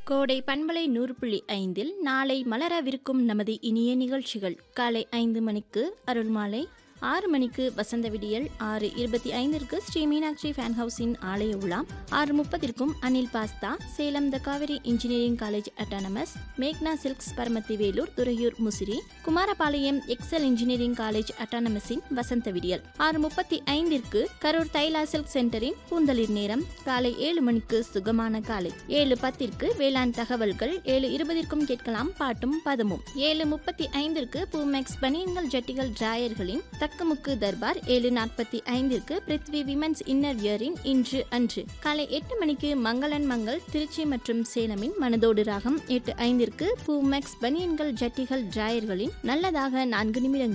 கோடை பண்பலை நூறு புள்ளி ஐந்தில் நாளை மலரவிருக்கும் நமது இனிய நிகழ்ச்சிகள் காலை ஐந்து மணிக்கு அருள்மாலை ஆறு மணிக்கு வசந்த விடியல் ஆறு இருபத்தி ஐந்திற்கு ஸ்ரீ மீனாட்சி ஃபேன் ஹவுஸின் ஆலய உலா ஆறு முப்பதிற்கும் Anil pasta Salem the Kaveri engineering college autonomous Magna silks Paramathi Velur Thuraiyur Musiri Kumarapalayam Excel engineering college அட்டானமஸின் வசந்த விடியல் ஆறு முப்பத்தி ஐந்திற்கு கரூர் தைலா சில்க் சென்டரின் பூந்தளிர் நேரம் காலை ஏழு மணிக்கு சுகமான காலை ஏழு பத்திற்கு வேளாண் தகவல்கள் ஏழு இருபதிற்கும் கேட்கலாம் பாட்டும் பதமும் ஏழு முப்பத்தி ஐந்திற்கு பூமெக்ஸ் பனியன்கள் ஜட்டிகள் டிராயர்களின் தக்கமுக்கு தர்பார் ஏழு நாற்பத்தி ஐந்திற்கு பிருத்வி விமன்ஸ் இன்னர் வியரின் இன்று அன்று காலை எட்டு மணிக்கு மங்களன் மங்கள் திருச்சி மற்றும் சேலமின் மனதோடு ராகம் எட்டு ஐந்திற்கு பூமெக்ஸ் பனியன்கள் ஜட்டிகள் டிராயர்களின் நல்லதாக நான்கு நிமிடங்கள்